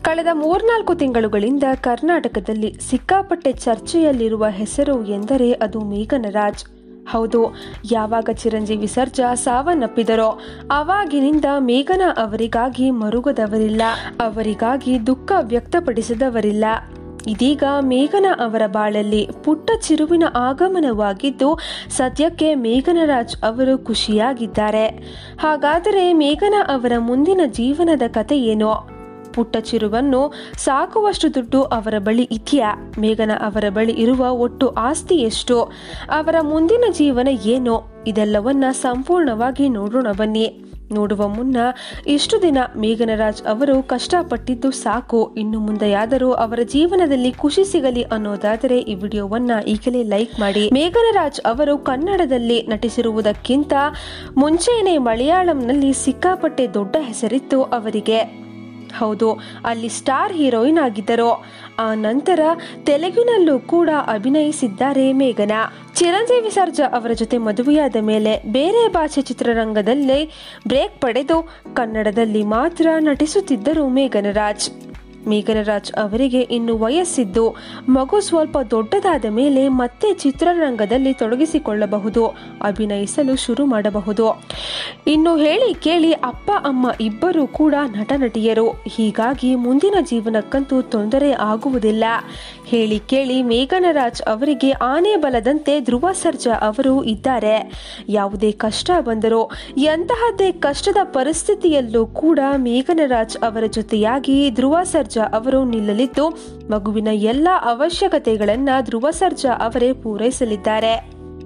ಕಳೆದ ಮೂರ್ನಾಲ್ಕು ತಿಂಗಳುಗಳಿಂದ ಕರ್ನಾಟಕದಲ್ಲಿ ಸಿಕ್ಕಾಪಟ್ಟೆ ಚರ್ಚೆಯಲ್ಲಿರುವ ಹೆಸರು ಎಂದರೆ ಅದು ಮೇಘನ ರಾಜ್ ಹೌದು ಯಾವಾಗ ಚಿರಂಜೀವಿ ಸರ್ಜಾ ಸಾವನ್ನಪ್ಪಿದರೋ ಅವಾಗಿನಿಂದ ಮೇಘನ ಅವರಿಗಾಗಿ ಮರುಗದವರಿಲ್ಲ ಅವರಿಗಾಗಿ ದುಃಖ ವ್ಯಕ್ತಪಡಿಸದವರಿಲ್ಲ ಇದೀಗ ಮೇಘನ ಅವರ ಬಾಳಲ್ಲಿ ಪುಟ್ಟ ಚಿರುವಿನ ಆಗಮನವಾಗಿದ್ದು ಸದ್ಯಕ್ಕೆ ಮೇಘನರಾಜ್ ಅವರು ಖುಷಿಯಾಗಿದ್ದಾರೆ ಹಾಗಾದರೆ ಮೇಘನ ಅವರ ಮುಂದಿನ ಜೀವನದ ಕತೆ ಏನು ಪುಟ್ಟ ಚಿರುವನ್ನು ಸಾಕುವಷ್ಟು ದುಡ್ಡು ಅವರ ಬಳಿ ಇದೆಯಾ ಮೇಘನ ಅವರ ಬಳಿ ಇರುವ ಒಟ್ಟು ಆಸ್ತಿ ಎಷ್ಟು ಅವರ ಮುಂದಿನ ಜೀವನ ಏನು ಇದೆಲ್ಲವನ್ನ ಸಂಪೂರ್ಣವಾಗಿ ನೋಡೋಣ ಬನ್ನಿ ನೋಡುವ ಮುನ್ನ ಇಷ್ಟು ದಿನ ಮೇಘನರಾಜ್ ಅವರು ಕಷ್ಟಪಟ್ಟಿದ್ದು ಸಾಕು ಇನ್ನು ಮುಂದೆಯಾದರೂ ಅವರ ಜೀವನದಲ್ಲಿ ಖುಷಿ ಸಿಗಲಿ ಅನ್ನೋದಾದರೆ ಈ ವಿಡಿಯೋವನ್ನ ಈಗಲೇ ಲೈಕ್ ಮಾಡಿ ಮೇಘನರಾಜ್ ಅವರು ಕನ್ನಡದಲ್ಲಿ ನಟಿಸಿರುವುದಕ್ಕಿಂತ ಮುಂಚೆನೇ ಮಲಯಾಳಂನಲ್ಲಿ ಸಿಕ್ಕಾಪಟ್ಟೆ ದೊಡ್ಡ ಹೆಸರಿತ್ತು ಅವರಿಗೆ ಹೌದು ಅಲ್ಲಿ ಸ್ಟಾರ್ ಹೀರೋಯಿನ್ ಆಗಿದ್ದರು ಆ ನಂತರ ತೆಲುಗಿನಲ್ಲೂ ಕೂಡ ಅಭಿನಯಿಸಿದ್ದಾರೆ ಮೇಘನ ಚಿರಂಜೀವಿ ಸರ್ಜಾ ಅವರ ಜೊತೆ ಮದುವೆಯಾದ ಮೇಲೆ ಬೇರೆ ಭಾಷೆ ಚಿತ್ರರಂಗದಲ್ಲಿ ಬ್ರೇಕ್ ಪಡೆದು ಕನ್ನಡದಲ್ಲಿ ಮಾತ್ರ ನಟಿಸುತ್ತಿದ್ದರು ಮೇಘನರಾಜ್ ಮೇಘನರಾಜ್ ಅವರಿಗೆ ಇನ್ನು ವಯಸ್ಸಿದ್ದು ಮಗು ಸ್ವಲ್ಪ ದೊಡ್ಡದಾದ ಮೇಲೆ ಮತ್ತೆ ಚಿತ್ರರಂಗದಲ್ಲಿ ತೊಡಗಿಸಿಕೊಳ್ಳಬಹುದು ಅಭಿನಯಿಸಲು ಶುರು ಮಾಡಬಹುದು ಇನ್ನು ಹೇಳಿ ಕೇಳಿ ಅಪ್ಪ ಅಮ್ಮ ಇಬ್ಬರು ಕೂಡ ನಟ ನಟಿಯರು ಹೀಗಾಗಿ ಮುಂದಿನ ಜೀವನಕ್ಕಂತೂ ತೊಂದರೆ ಆಗುವುದಿಲ್ಲ ಹೇಳಿ ಕೇಳಿ ಮೇಘನರಾಜ್ ಅವರಿಗೆ ಆನೆ ಬಲದಂತೆ ಧ್ರುವ ಸರ್ಜಾ ಅವರು ಇದ್ದಾರೆ ಯಾವುದೇ ಕಷ್ಟ ಬಂದರೂ ಎಂತಹದ್ದೇ ಕಷ್ಟದ ಪರಿಸ್ಥಿತಿಯಲ್ಲೂ ಕೂಡ ಮೇಘನರಾಜ್ ಅವರ ಜೊತೆಯಾಗಿ ಧ್ರುವ ಸರ್ಜಾ ಅವರು ನಿಲ್ಲಲಿದ್ದು ಮಗುವಿನ ಎಲ್ಲ ಅವಶ್ಯಕತೆಗಳನ್ನ ಧ್ರುವ ಸರ್ಜಾ ಅವರೇ ಪೂರೈಸಲಿದ್ದಾರೆ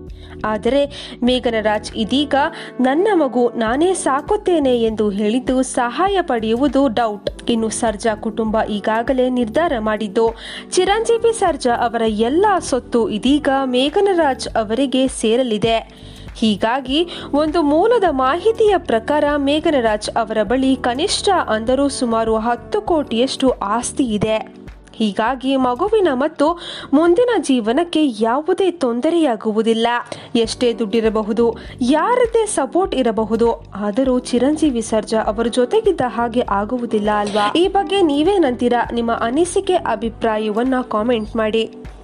ಆದರೆ ಮೇಘನರಾಜ್ ಇದೀಗ ನನ್ನ ಮಗು ನಾನೇ ಸಾಕುತ್ತೇನೆ ಎಂದು ಹೇಳಿದ್ದು ಸಹಾಯ ಪಡೆಯುವುದು ಡೌಟ್ ಇನ್ನು ಸರ್ಜಾ ಕುಟುಂಬ ಈಗಾಗಲೇ ನಿರ್ಧಾರ ಮಾಡಿದ್ದು ಚಿರಂಜೀವಿ ಸರ್ಜಾ ಅವರ ಎಲ್ಲ ಸೊತ್ತು ಇದೀಗ ಮೇಘನರಾಜ್ ಅವರಿಗೆ ಸೇರಲಿದೆ ಹೀಗಾಗಿ ಒಂದು ಮೂಲದ ಮಾಹಿತಿಯ ಪ್ರಕಾರ ಮೇಘನರಾಜ್ ಅವರ ಬಳಿ ಕನಿಷ್ಠ ಅಂದರೂ ಸುಮಾರು ಹತ್ತು ಕೋಟಿಯಷ್ಟು ಆಸ್ತಿ ಇದೆ ಹೀಗಾಗಿ ಮಗುವಿನ ಮತ್ತು ಮುಂದಿನ ಜೀವನಕ್ಕೆ ಯಾವುದೇ ತೊಂದರೆಯಾಗುವುದಿಲ್ಲ ಎಷ್ಟೇ ದುಡ್ಡಿರಬಹುದು ಯಾರದೇ ಸಪೋರ್ಟ್ ಇರಬಹುದು ಆದರೂ ಚಿರಂಜೀವಿ ಸರ್ಜಾ ಅವರ ಜೊತೆಗಿದ್ದ ಹಾಗೆ ಆಗುವುದಿಲ್ಲ ಅಲ್ವಾ ಈ ಬಗ್ಗೆ ನೀವೇನಂತೀರಾ ನಿಮ್ಮ ಅನಿಸಿಕೆ ಅಭಿಪ್ರಾಯವನ್ನ ಕಾಮೆಂಟ್ ಮಾಡಿ